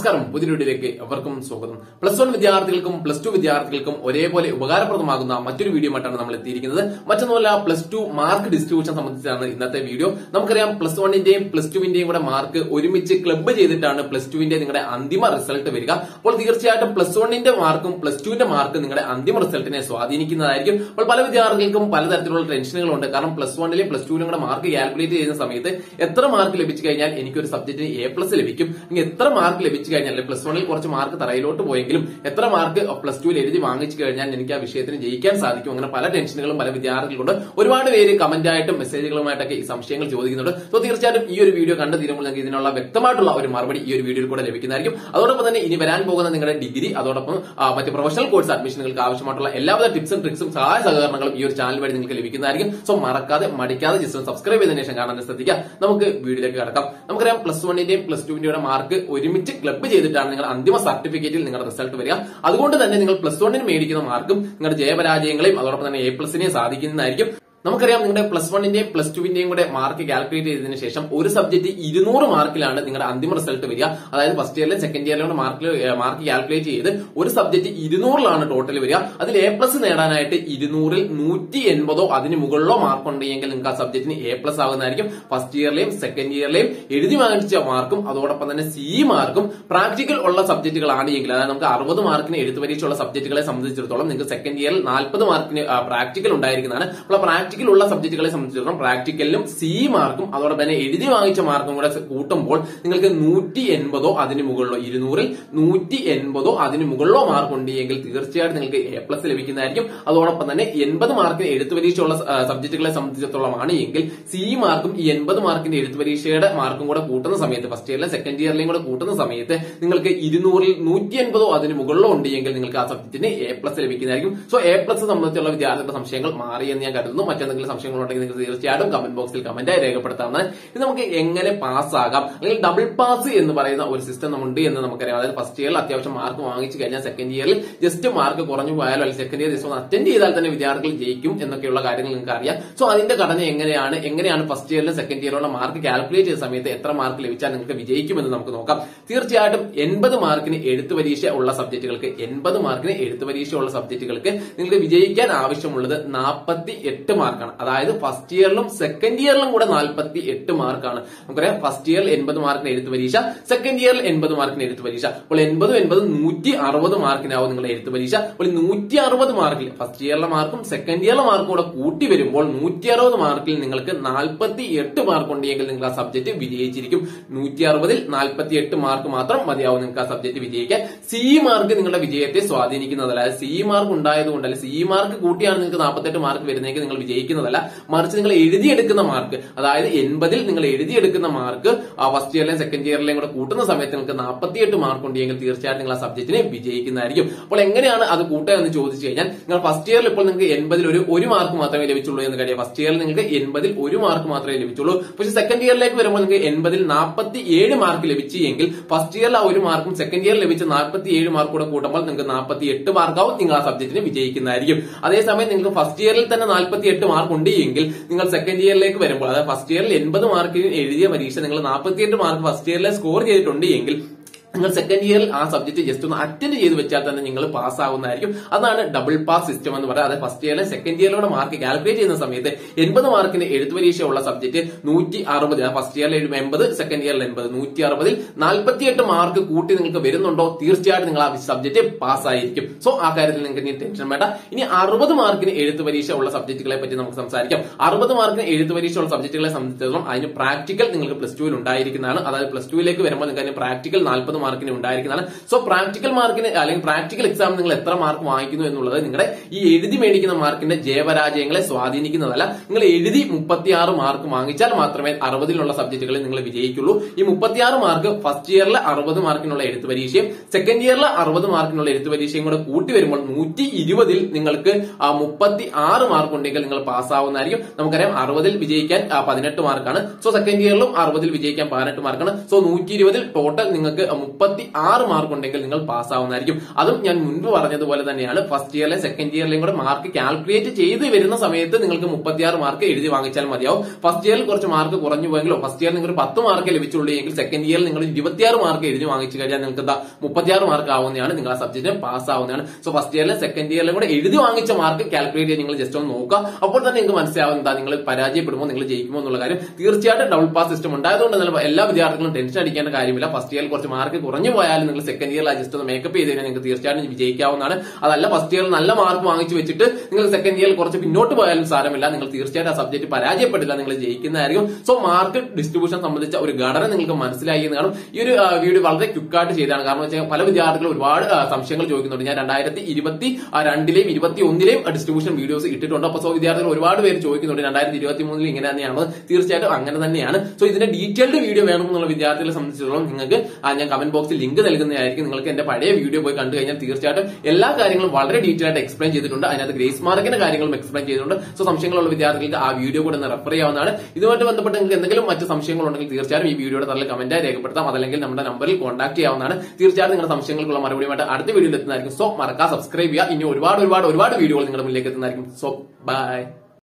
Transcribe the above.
നമസ്കാരം പുതിയ വീഡിയോയിലേക്ക് അവർക്കും സ്വാഗതം പ്ലസ് വൺ വിദ്യാർത്ഥികൾക്കും പ്ലസ് ടു വിദ്യാർത്ഥികൾക്കും ഒരേപോലെ ഉപകാരപ്രദമാകുന്ന മറ്റൊരു വീഡിയോ ആയിട്ടാണ് നമ്മൾ എത്തിയിരിക്കുന്നത് മറ്റൊന്നുമല്ല പ്ലസ് ടു മാർക്ക് ഡിസ്ട്രിബ്യൂഷൻ സംബന്ധിച്ചാണ് ഇന്നത്തെ വീഡിയോ നമുക്കറിയാം പ്ലസ് വണ്ണിന്റെയും പ്ലസ് ടുവിന്റെയും കൂടെ മാർക്ക് ഒരുമിച്ച് ക്ലബ്ബ് ചെയ്തിട്ടാണ് പ്ലസ് ടുവിന്റെ നിങ്ങളുടെ അന്തിമ റിസൾട്ട് വരിക അപ്പോൾ തീർച്ചയായിട്ടും പ്ലസ് വണ്ണിന്റെ മാർക്കും പ്ലസ് ടുവിന്റെ മാർക്ക് നിങ്ങളുടെ അന്തിമ റിസൾട്ടിനെ സ്വാധീനിക്കുന്നതായിരിക്കും അപ്പോൾ പല വിദ്യാർത്ഥികൾക്കും പലതരത്തിലുള്ള ടെൻഷനുകളുണ്ട് കാരണം പ്ലസ് വണ്ണിലെയും പ്ലസ് ടുവിലും കൂടെ മാർക്ക് കാൽക്കുലേറ്റ് ചെയ്യുന്ന സമയത്ത് എത്ര മാർക്ക് ലഭിച്ചു കഴിഞ്ഞാൽ എനിക്കൊരു സബ്ജക്റ്റിന് എ പ്ലസ് ലഭിക്കും ഇനി എത്ര മാർക്ക് ലഭിച്ചു കഴിഞ്ഞാൽ പ്ലസ് വണ്ണിൽ കുറച്ച് മാർക്ക് തറയിലോട്ട് പോയെങ്കിലും എത്ര മാർക്ക് പ്ലസ് ടുവിൽ എഴുതി വാങ്ങിച്ചു കഴിഞ്ഞാൽ എനിക്ക് ആ വിഷയത്തിന് ജയിക്കാൻ സാധിക്കും അങ്ങനെ പല ടെൻഷനുകളും പല വിദ്യാർത്ഥികളുണ്ട് ഒരുപാട് പേര് കമന്റ് ആയിട്ടും മെസ്സേജുകളുമായിട്ടൊക്കെ ഈ സംശയങ്ങൾ ചോദിക്കുന്നുണ്ട് സോ തീർച്ചയായിട്ടും ഈ ഒരു വീഡിയോ കണ്ടു തീരുമ്പോൾ നിങ്ങൾക്ക് ഇതിനുള്ള വ്യക്തമായിട്ടുള്ള ഒരു മറുപടി ഈ ഒരു വീഡിയോയിൽ കൂടെ ലഭിക്കുന്നതായിരിക്കും അതോടൊപ്പം തന്നെ ഇനി വരാൻ പോകുന്ന നിങ്ങളുടെ ഡിഗ്രി അതോടൊപ്പം ആ, മറ്റ് പ്രൊഫഷണൽ കോഴ്സ് അഡ്മിഷനുകൾക്ക് ആവശ്യമായിട്ടുള്ള എല്ലാവിധ ടിപ്സും ട്രിക്സും സഹായ സഹകരണങ്ങളും ഈ ഒരു ചാനൽ വഴി നിങ്ങൾക്ക് ലഭിക്കുന്നതായിരിക്കും സോ മറക്കാതെ മടിക്കാതെ ജസ്റ്റ് ഒന്ന് സബ്സ്ക്രൈബ് ചെയ്തതിനു ശേഷം കാണാൻ ശ്രദ്ധിക്കുക നമുക്ക് വീഡിയോയിലേക്ക് കടക്കാം നമുക്കറിയാം പ്ലസ് വണ്ണിന്റെയും പ്ലസ് ടുവിന്റെയും മാർക്ക് ഒരുമിച്ച് ക്ലബ്ബ് ചെയ്തിട്ടാണ് നിങ്ങൾ അന്തിമ സർട്ടിഫിക്കറ്റിൽ നിങ്ങളുടെ റിസൾട്ട് വരിക അതുകൊണ്ട് തന്നെ നിങ്ങൾ പ്ലസ് വണ്ണിന് മേടിക്കുന്ന മാർക്കും നിങ്ങളുടെ ജയപരാജയങ്ങളെയും അതോടൊപ്പം തന്നെ എ പ്ലസിനെയും സാധിക്കുന്നതായിരിക്കും നമുക്കറിയാം നിങ്ങളുടെ പ്ലസ് വണ്ണിന്റെയും പ്ലസ് ടുവിന്റെയും കൂടെ മാർക്ക് കാൽക്കുലേറ്റ് ചെയ്തതിനു ശേഷം ഒരു സബ്ജക്ട് ഇരുന്നൂറ് മാർക്കിലാണ് നിങ്ങളുടെ അന്തിമ റിസൾട്ട് വരിക അതായത് ഫസ്റ്റ് ഇയറിലും സെക്കൻഡ് ഇയറിലും കൂടെ മാർക്ക് മാർക്ക് കാൽക്കുലേറ്റ് ചെയ്ത് ഒരു സബ്ജക്ട് ഇരുന്നൂറിലാണ് ടോട്ടൽ വരിക അതിൽ എ പ്ലസ് നേടാനായിട്ട് ഇരുന്നൂറിൽ നൂറ്റി എൺപതോ അതിന് മുകളിലോ മാർക്ക് ഉണ്ടെങ്കിൽ നിങ്ങൾക്ക് ആ സബ്ജക്റ്റിന് എ പ്ലസ് ആകുന്നതായിരിക്കും ഫസ്റ്റ് ഇയറിലെയും സെക്കൻഡ് ഇയറിലെയും എഴുതി വാങ്ങിച്ച മാർക്കും അതോടൊപ്പം തന്നെ സി മാർക്കും പ്രാക്ടിക്കൽ ഉള്ള സബ്ജക്റ്റുകളാണ് എങ്കിൽ അതായത് നമുക്ക് അറുപത് മാർക്കിന് എഴുത്ത് പരീക്ഷയുള്ള സബ്ജക്റ്റുകളെ സംബന്ധിച്ചിടത്തോളം നിങ്ങൾക്ക് സെക്കൻഡ് ഇയറിൽ നാൽപ്പത് മാർക്കിന് പ്രാക്ടിക്കൽ ഉണ്ടായിരിക്കുന്നതാണ് അപ്പോൾ പ്രാക്ടിക്കൽ ഉള്ള സബ്ജക്റ്റുകളെ സംബന്ധിച്ചിടത്തോളം പ്രാക്ടിക്കലിലും സി മാർക്കും അതോടൊപ്പം തന്നെ എഴുതി വാങ്ങിച്ച മാർക്കും കൂടെ കൂട്ടുമ്പോൾ നിങ്ങൾക്ക് നൂറ്റി എൺപതോ അതിന് മുകളിലോ ഇരുന്നൂറിൽ നൂറ്റി എൺപതോ അതിന് മുകളിലോ മാർക്ക് ഉണ്ടെങ്കിൽ തീർച്ചയായിട്ടും നിങ്ങൾക്ക് എ പ്ലസ് ലഭിക്കുന്നതായിരിക്കും അതോടൊപ്പം തന്നെ എൺപത് മാർക്കിന് എഴുത്ത് പരീക്ഷയുള്ള ആ, സബ്ജക്റ്റുകളെ സംബന്ധിച്ചിടത്തോളം ആണ് എങ്കിൽ സി മാർക്കും ഈ എൺപത് മാർക്കിന്റെ എഴുത്ത് പരീക്ഷയുടെ മാർക്കും കൂടെ കൂട്ടുന്ന സമയത്ത് ഫസ്റ്റ് ഇയറിലെ സെക്കൻഡ് ഇയറിലെയും കൂടെ കൂട്ടുന്ന സമയത്ത് നിങ്ങൾക്ക് ഇരുന്നൂറിൽ നൂറ്റി എൺപതോ അതിന് മുകളിലോ ഉണ്ടെങ്കിൽ നിങ്ങൾക്ക് ആ സബ്ജക്റ്റിന് എ പ്ലസ് ലഭിക്കുന്നതായിരിക്കും സോ എ പ്ലസ് സംബന്ധിച്ചുള്ള വിദ്യാർത്ഥികളുടെ സംശയങ്ങൾ മാറിയെന്ന് ഞാൻ കരുതുന്നു മറ്റെന്തെങ്കിലും സംശയങ്ങളുണ്ടെങ്കിൽ നിങ്ങൾക്ക് തീർച്ചയായിട്ടും കമന്റ് ബോക്സിൽ കമന്റായി രേഖപ്പെടുത്താവുന്നതാണ് ഇത് നമുക്ക് എങ്ങനെ പാസ് ആകാം അല്ലെങ്കിൽ ഡബിൾ പാസ് എന്ന് പറയുന്ന ഒരു സിസ്റ്റം ഉണ്ട് എന്ന് നമുക്കറിയാം അതായത് ഫസ്റ്റ് ഇയറിൽ അത്യാവശ്യം മാർക്ക് വാങ്ങിച്ചു കഴിഞ്ഞാൽ സെക്കൻഡ് ഇയറിൽ ജസ്റ്റ് മാർക്ക് കുറഞ്ഞു പോയാലോ അല്ലെങ്കിൽ സെക്കൻഡ് ഇയർ ജസ്റ്റ് ഒന്ന് അറ്റൻഡ് ചെയ്താൽ തന്നെ വിദ്യാർത്ഥികൾ ജയിക്കും എന്നൊക്കെയുള്ള കാര്യങ്ങൾ നിങ്ങൾക്ക് അറിയാം സോ അതിന്റെ ഘടന എങ്ങനെയാണ് എങ്ങനെയാണ് ഫസ്റ്റ് ഇയറിലും സെക്കൻഡ് ഇയറിലുള്ള മാർക്ക് കാൽക്കുലേറ്റ് ചെയ്ത സമയത്ത് എത്ര മാർക്ക് ലഭിച്ചാൽ നിങ്ങൾക്ക് വിജയിക്കുമെന്ന് നമുക്ക് നോക്കാം തീർച്ചയായിട്ടും എൺപത് മാർക്കിന് എഴുത്ത് പരീക്ഷ ഉള്ള സബ്ജക്റ്റുകൾക്ക് എൺപത് മാർക്കിന് എഴുത്ത് പരീക്ഷ ഉള്ള സബ്ജക്റ്റുകൾക്ക് നിങ്ങൾക്ക് വിജയിക്കാൻ ആവശ്യമുള്ളത് നാൽപ്പത്തി എട്ട് മാർക്കാണ് അതായത് ഫസ്റ്റ് ഇയറിലും സെക്കൻഡ് ഇയറിലും കൂടെ നാൽപ്പത്തി എട്ട് മാർക്കാണ് നമുക്കറിയാം ഫസ്റ്റ് ഇയറിൽ എൺപത് മാർക്കിന് എഴുത്ത് പരീക്ഷ സെക്കൻഡ് ഇയറിൽ എൺപത് മാർക്കിന് എഴുത്ത് പരീക്ഷ അപ്പോൾ എൺപതും എൺപതും നൂറ്റി അറുപത് മാർക്കിനാവും നിങ്ങളുടെ എഴുത്ത് പരീക്ഷ അപ്പോൾ നൂറ്റി അറുപത് മാർക്കിൽ ഫസ്റ്റ് ഇയറിലെ മാർക്കും സെക്കൻഡ് ഇയറിലെ മാർക്കും കൂടെ കൂട്ടി വരുമ്പോൾ നൂറ്റി അറുപത് മാർക്കിൽ നിങ്ങൾക്ക് നാൽപ്പത്തി എട്ട് മാർക്ക് ഉണ്ടെങ്കിൽ നിങ്ങൾ ആ സബ്ജക്ട് വിജയിച്ചിരിക്കും നൂറ്റി അറുപതിൽ നാൽപ്പത്തി എട്ട് മാർക്ക് മാത്രം മതിയാവും നിങ്ങൾക്ക് ആ സബ്ജക്ട് വിജയിക്കാൻ സി മാർക്ക് നിങ്ങളുടെ വിജയത്തെ സ്വാധീനിക്കുന്നതല്ല അതായത് സി മാർക്ക് ഉണ്ടായതുകൊണ്ട് അല്ലെങ്കിൽ സി മാർക്ക് കൂട്ടിയാണ് നിങ്ങൾക്ക് നാൽപ്പത്തെട്ട് മാർക്ക് വരുന്നതെങ്കിൽ നിങ്ങൾ വിജയിക്കുന്നതല്ല മറിച്ച് നിങ്ങൾ എഴുതിയെടുക്കുന്ന മാർക്ക് അതായത് എൺപതിൽ നിങ്ങൾ എഴുതിയെടുക്കുന്ന മാർക്ക് ആ ഫസ്റ്റ് ഇയറിലെയും സെക്കൻഡ് ഇയറിലെയും കൂടെ കൂട്ടുന്ന സമയത്ത് നിങ്ങൾക്ക് നാൽപ്പത്തിയെട്ട് മാർക്ക് ഉണ്ടെങ്കിൽ തീർച്ചയായിട്ടും നിങ്ങൾ ആ സബ്ജക്റ്റിനെ വിജയിക്കുന്നതായിരിക്കും അപ്പോൾ എങ്ങനെയാണ് അത് കൂട്ടുക എന്ന് ചോദിച്ചു കഴിഞ്ഞാൽ നിങ്ങൾ ഫസ്റ്റ് ഇയറിൽ ഇപ്പോൾ നിങ്ങൾക്ക് എൺപതിൽ ഒരു ഒരു മാർക്ക് മാത്രമേ ലഭിച്ചുള്ളൂ എന്ന് കഴിയും ഫസ്റ്റ് ഇയറിൽ നിങ്ങൾക്ക് എൺപതിൽ ഒരു മാർക്ക് മാത്രമേ ലഭിച്ചുള്ളൂ പക്ഷെ സെക്കൻഡ് ഇയറിലേക്ക് വരുമ്പോൾ നിങ്ങൾക്ക് എൺപതിൽ നാൽപ്പത്തി ഏഴ് മാർക്ക് ലഭിച്ചു എങ്കിൽ ഫസ്റ്റ് ഇയറിൽ ആ ഒരു മാർക്കും സെക്കൻഡ് ഇയറിൽ ലഭിച്ച നാൽപ്പത്തി ഏഴ് മാർക്ക് കൂടെ കൂട്ടുമ്പോൾ നിങ്ങൾക്ക് നാൽപ്പത്തി എട്ട് മാർക്കാവും നിങ്ങൾ ആ സബ്ജക്റ്റിന് വിജയിക്കുന്നതായിരിക്കും അതേസമയം നിങ്ങൾക്ക് ഫസ്റ്റ് ഇയറിൽ തന്നെ നാൽപ്പത്തി എട്ട് മാർക്ക് ഉണ്ട് എങ്കിൽ നിങ്ങൾ സെക്കൻഡ് ഇയറിലേക്ക് വരുമ്പോൾ അതായത് ഫസ്റ്റ് ഇയറിൽ എൺപത് മാർക്കിന് എഴുതിയ പരീക്ഷ നിങ്ങൾ നാൽപ്പത്തിയെട്ട് മാർക്ക് ഫസ്റ്റ് ഇയറിലെ സ്കോർ ചെയ്തിട്ടുണ്ട് എങ്കിൽ നിങ്ങൾ സെക്കൻഡ് ഇയറിൽ ആ സബ്ജക്ട് ജസ്റ്റ് ഒന്ന് അറ്റൻഡ് ചെയ്ത് വെച്ചാൽ തന്നെ നിങ്ങൾ പാസ് ആവുന്നതായിരിക്കും അതാണ് ഡബിൾ പാസ് സിസ്റ്റം എന്ന് പറയുന്നത് അതായത് ഫസ്റ്റ് ഇയറിലെ സെക്കൻഡ് ഇയറിലൂടെ മാർക്ക് കാൽക്കുലേറ്റ് ചെയ്യുന്ന സമയത്ത് എൺപത് മാർക്കിന് എഴുത്ത് പരീക്ഷ ഉള്ള സബ്ജക്ട് നൂറ്റി അറുപത് ഫസ്റ്റ് ഇയറിൽ എഴുതും എൺപത് സെക്കൻഡ് ഇയറിൽ എൺപത് നൂറ്റി അറുപതിൽ നാൽപ്പത്തിയെട്ട് മാർക്ക് കൂട്ടി നിങ്ങൾക്ക് വരുന്നുണ്ടോ തീർച്ചയായിട്ടും നിങ്ങൾ ആ സബ്ജക്ട് പാസ് ആയിരിക്കും സോ ആ കാര്യത്തിൽ നിങ്ങൾക്ക് ഇനി ടെൻഷൻ വേണ്ട ഇനി അറുപത് മാർക്കിന് എഴുത്ത് പരീക്ഷ ഉള്ള സബ്ജക്റ്റുകളെ പറ്റി നമുക്ക് സംസാരിക്കാം അറുപത് മാർക്കിന് എഴുത്ത് പരീക്ഷ ഉള്ള സബ്ജക്റ്റുകളെ സംബന്ധിച്ചിടത്തോളം അതിന് പ്രാക്ടിക്കൽ നിങ്ങൾക്ക് പ്ലസ് ടുവിൽ ഉണ്ടായിരിക്കുന്നതാണ് അതായത് പ്ലസ് ടുവിലേക്ക് വരുമ്പോൾ നിങ്ങൾക്ക് അതിന് പ്രാക്ടിക്കൽ നാൽപ്പത് മാർക്കിന് ഉണ്ടായിരിക്കുന്നതാണ് സോ പ്രാക്ടിക്കൽ മാർക്കിന് അല്ലെങ്കിൽ പ്രാക്ടിക്കൽ എക്സാം നിങ്ങൾ എത്ര മാർക്ക് വാങ്ങിക്കുന്നു എന്നുള്ളത് നിങ്ങളുടെ ഈ എഴുതി മേടിക്കുന്ന മാർക്കിന്റെ ജയപരാജയങ്ങളെ സ്വാധീനിക്കുന്നതല്ല നിങ്ങൾ എഴുതി മുപ്പത്തിയാറ് മാർക്ക് വാങ്ങിച്ചാൽ മാത്രമേ അറുപതിലുള്ള സബ്ജക്റ്റുകളിൽ നിങ്ങൾ വിജയിക്കുള്ളൂ ഈ മുപ്പത്തിയാറ് മാർക്ക് ഫസ്റ്റ് ഇയറിലെ അറുപത് മാർക്കിനുള്ള എഴുത്ത് പരീക്ഷയും സെക്കൻഡ് ഇയറിലെ അറുപത് മാർക്കിനുള്ള എഴുത്ത് പരീക്ഷയും കൂടെ കൂട്ടി വരുമ്പോൾ നൂറ്റി ഇരുപതിൽ നിങ്ങൾക്ക് ആ മുപ്പത്തി ആറ് മാർക്ക് ഉണ്ടെങ്കിൽ നിങ്ങൾ പാസ്സാവുന്നതായിരിക്കും നമുക്കറിയാം അറുപതിൽ വിജയിക്കാൻ പതിനെട്ട് മാർക്കാണ് സോ സെക്കൻഡ് ഇയറിലും അറുപതിൽ വിജയിക്കാൻ പതിനെട്ട് മാർക്കാണ് സോ നൂറ്റി ഇരുപതിൽ ടോട്ടൽ നിങ്ങൾക്ക് മുപ്പത്തി ആറ് മാർക്ക് ഉണ്ടെങ്കിൽ നിങ്ങൾ പാസ്സാവുന്നതായിരിക്കും അതും ഞാൻ മുൻപ് പറഞ്ഞതുപോലെ തന്നെയാണ് ഫസ്റ്റ് ഇയറിലെ സെക്കൻഡ് ഇയറിലെയും കൂടെ മാർക്ക് കാൽക്കുലേറ്റ് ചെയ്ത് വരുന്ന സമയത്ത് നിങ്ങൾക്ക് മുപ്പത്തിയാറ് മാർക്ക് എഴുതി വാങ്ങിച്ചാൽ മതിയാവും ഫസ്റ്റ് ഇയറിൽ കുറച്ച് മാർക്ക് കുറഞ്ഞു പോയെങ്കിലോ ഫസ്റ്റ് ഇയറിൽ നിങ്ങൾ പത്ത് മാർക്ക് ലഭിച്ചുള്ളൂ എങ്കിൽ സെക്കൻഡ് ഇയറിൽ നിങ്ങൾ ഇരുപത്തിയാറ് മാർക്ക് എഴുതി വാങ്ങിച്ചു കഴിഞ്ഞാൽ നിങ്ങൾക്ക് എന്താ മുപ്പത്തിയാറ് മാർക്ക് ആവുന്നതാണ് നിങ്ങൾ ആ സബ്ജക്റ്റിന് പാസ് ആവുന്നതാണ് സോ ഫസ്റ്റ് ഇയറിലും സെക്കൻഡ് ഇയറിലും കൂടെ എഴുതി വാങ്ങിച്ച മാർക്ക് കാൽക്കുലേറ്റ് ചെയ്ത് നിങ്ങൾ ജസ്റ്റ് ഒന്ന് നോക്കുക അപ്പോൾ തന്നെ നിങ്ങൾക്ക് മനസ്സിലാവും എന്താ നിങ്ങൾ പരാജയപ്പെടുമോ നിങ്ങൾ ജയിക്കുമോ എന്നുള്ള കാര്യം തീർച്ചയായിട്ടും ഡബിൾ പാസ് സിസ്റ്റം ഉണ്ടായതുകൊണ്ട് തന്നെ എല്ലാ വിദ്യാർത്ഥികളും ടെൻഷൻ അടിക്കേണ്ട കാര്യമില്ല ഫസ്റ്റ് ഇയറിൽ കുറച്ച് മാർക്ക് കുറഞ്ഞു പോയാലും നിങ്ങൾ സെക്കൻഡ് ഇയറിൽ ജസ്റ്റ് ഒന്ന് മേക്കപ്പ് ചെയ്ത് കഴിഞ്ഞാൽ നിങ്ങൾക്ക് തീർച്ചയായിട്ടും വിജയിക്കാവുന്നതാണ് അതല്ല ഫസ്റ്റ് ഇയറിൽ നല്ല മാർക്ക് വാങ്ങിച്ചു വെച്ചിട്ട് നിങ്ങൾ സെക്കൻഡ് ഇയറിൽ കുറച്ച് പിന്നോട്ട് പോയാലും സാരമില്ല നിങ്ങൾ തീർച്ചയായിട്ടും ആ സബ്ജക്ട് പരാജയപ്പെട്ടില്ല നിങ്ങൾ ജയിക്കുന്നതായിരിക്കും സോ മാർക്ക് ഡിസ്ട്രിബ്യൂഷൻ സംബന്ധിച്ച ഒരു ഘടന നിങ്ങൾക്ക് മനസ്സിലായി എന്ന് കാണും ഈ ഒരു ആ, വീഡിയോ വളരെ ക്വിക്കായിട്ട് ചെയ്താണ് കാരണം വെച്ചാൽ പല വിദ്യാർത്ഥികളും ഒരുപാട് ആ, സംശയങ്ങൾ ചോദിക്കുന്നുണ്ട് ഞാൻ രണ്ടായിരത്തി ഇരുപത്തി രണ്ടിലെയും ഇരുപത്തി ഒന്നിലെയും ഡിസ്ട്രിബ്യൂഷൻ വീഡിയോസ് ഇട്ടിട്ടുണ്ട് അപ്പൊ സോ വിദ്യാർത്ഥികൾ ഒരുപാട് പേര് ചോദിക്കുന്നുണ്ട് രണ്ടായിരത്തി ഇരുപത്തി മൂന്നിൽ ഇങ്ങനെ തന്നെയാണ് തീർച്ചയായിട്ടും അങ്ങനെ തന്നെയാണ് സോ ഇതിന്റെ ഡീറ്റെയിൽഡ് വീഡിയോ വേണമെന്നുള്ള വിദ്യാർത്ഥികളെ സംബന്ധിച്ചിടത്തോളം നിങ്ങൾക്ക് ആ, ഞാൻ കമന്റ് ബോക്സിൽ ലിങ്ക് നൽകുന്നതായിരിക്കും നിങ്ങൾക്ക് എന്റെ പഴയ വീഡിയോ പോയി കണ്ടു കഴിഞ്ഞാൽ തീർച്ചയായിട്ടും എല്ലാ കാര്യങ്ങളും വളരെ ഡീറ്റെയിൽ ആയിട്ട് എക്സ്പ്ലെയിൻ ചെയ്തിട്ടുണ്ട് അതിനകത്ത് ഗ്രേസ് മാർക്കിന്റെ കാര്യങ്ങളും എക്സ്പ്ലെയിൻ ചെയ്തിട്ടുണ്ട് സോ സംശയങ്ങളുള്ള വിദ്യാർത്ഥികൾക്ക് ആ വീഡിയോ കൂടെ ഒന്ന് റെഫർ ചെയ്യാവുന്നതാണ് ഇതുമായിട്ട് ബന്ധപ്പെട്ട് നിങ്ങൾക്ക് എന്തെങ്കിലും മറ്റ് സംശയങ്ങൾ ഉണ്ടെങ്കിൽ തീർച്ചയായും ഈ വീഡിയോയുടെ തള്ളിൽ കമന്റായി രേഖപ്പെടുത്താം അതല്ലെങ്കിൽ നമ്മുടെ നമ്പറിൽ കോൺടാക്ട് ചെയ്യാവുന്നതാണ് തീർച്ചയായും നിങ്ങളുടെ സംശയങ്ങൾക്കുള്ള മറുപടിയുമായിട്ട് അടുത്ത വീഡിയോയിൽ എത്തുന്നതായിരിക്കും സോ മറക്കാ സബ്സ്ക്രൈബ് ചെയ്യുക ഇനി ഒരുപാട് ഒരുപാട് ഒരുപാട് വീഡിയോകൾ നിങ്ങളുടെ മുന്നിലേക്ക് എത്തുന്നതായിരിക്കും സോ ബൈ